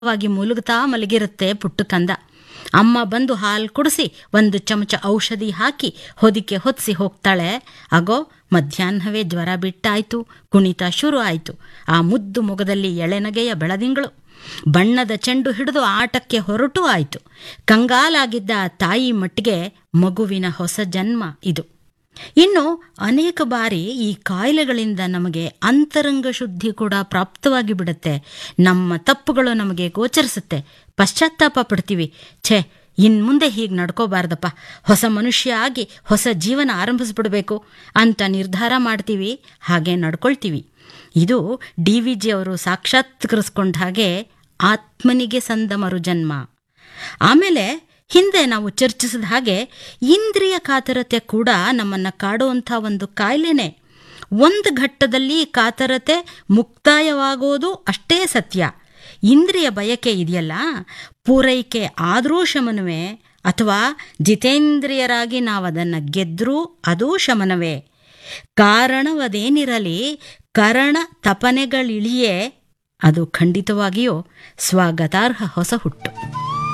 ವಾಗಿ ಮುಲುಗುತ್ತಾ ಮಲಗಿರುತ್ತೆ ಪುಟ್ಟು ಕಂದ ಅಮ್ಮ ಬಂದು ಹಾಲು ಕುಡಿಸಿ ಒಂದು ಚಮಚ ಔಷಧಿ ಹಾಕಿ ಹೊದಿಕೆ ಹೊತ್ಸಿ ಹೋಗ್ತಾಳೆ ಆಗೋ ಮಧ್ಯಾಹ್ನವೇ ಜ್ವರ ಬಿಟ್ಟಾಯ್ತು ಕುಣಿತ ಶುರು ಆಯಿತು ಆ ಮುದ್ದು ಮೊಗದಲ್ಲಿ ಎಳೆನಗೆಯ ಬೆಳದಿಂಗಳು ಬಣ್ಣದ ಚೆಂಡು ಹಿಡಿದು ಆಟಕ್ಕೆ ಹೊರಟೂ ಆಯಿತು ಕಂಗಾಲಾಗಿದ್ದ ಆ ತಾಯಿ ಮಟ್ಟಿಗೆ ಮಗುವಿನ ಹೊಸ ಜನ್ಮ ಇದು ಇನ್ನು ಅನೇಕ ಬಾರಿ ಈ ಕಾಯಿಲೆಗಳಿಂದ ನಮಗೆ ಅಂತರಂಗ ಶುದ್ಧಿ ಕೂಡ ಪ್ರಾಪ್ತವಾಗಿ ಬಿಡುತ್ತೆ ನಮ್ಮ ತಪ್ಪುಗಳು ನಮಗೆ ಗೋಚರಿಸುತ್ತೆ ಪಶ್ಚಾತ್ತಾಪ ಪಡ್ತೀವಿ ಛೇ ಇನ್ ಮುಂದೆ ಹೀಗೆ ನಡ್ಕೋಬಾರ್ದಪ್ಪ ಹೊಸ ಮನುಷ್ಯ ಆಗಿ ಹೊಸ ಜೀವನ ಆರಂಭಿಸ್ಬಿಡ್ಬೇಕು ಅಂತ ನಿರ್ಧಾರ ಮಾಡ್ತೀವಿ ಹಾಗೆ ನಡ್ಕೊಳ್ತೀವಿ ಇದು ಡಿ ವಿ ಜಿ ಅವರು ಸಾಕ್ಷಾತ್ಕರಿಸ್ಕೊಂಡ ಹಾಗೆ ಆತ್ಮನಿಗೆ ಸಂದ ಮರುಜನ್ಮ ಆಮೇಲೆ ಹಿಂದೆ ನಾವು ಚರ್ಚಿಸಿದ ಹಾಗೆ ಇಂದ್ರಿಯ ಕಾತರತೆ ಕೂಡ ನಮ್ಮನ್ನು ಕಾಡುವಂಥ ಒಂದು ಕಾಯಿಲೆನೇ ಒಂದು ಘಟ್ಟದಲ್ಲಿ ಕಾತರತೆ ಮುಕ್ತಾಯವಾಗೋದು ಅಷ್ಟೇ ಸತ್ಯ ಇಂದ್ರಿಯ ಬಯಕೆ ಇದೆಯಲ್ಲ ಪೂರೈಕೆ ಆದರೂ ಶಮನವೇ ಅಥವಾ ಜಿತೇಂದ್ರಿಯರಾಗಿ ನಾವು ಅದನ್ನು ಗೆದ್ದರೂ ಅದೂ ಶಮನವೇ ಕಾರಣವದೇನಿರಲಿ ಕರಣ ತಪನೆಗಳಿಳಿಯೇ ಅದು ಖಂಡಿತವಾಗಿಯೂ ಸ್ವಾಗತಾರ್ಹ ಹೊಸ ಹುಟ್ಟು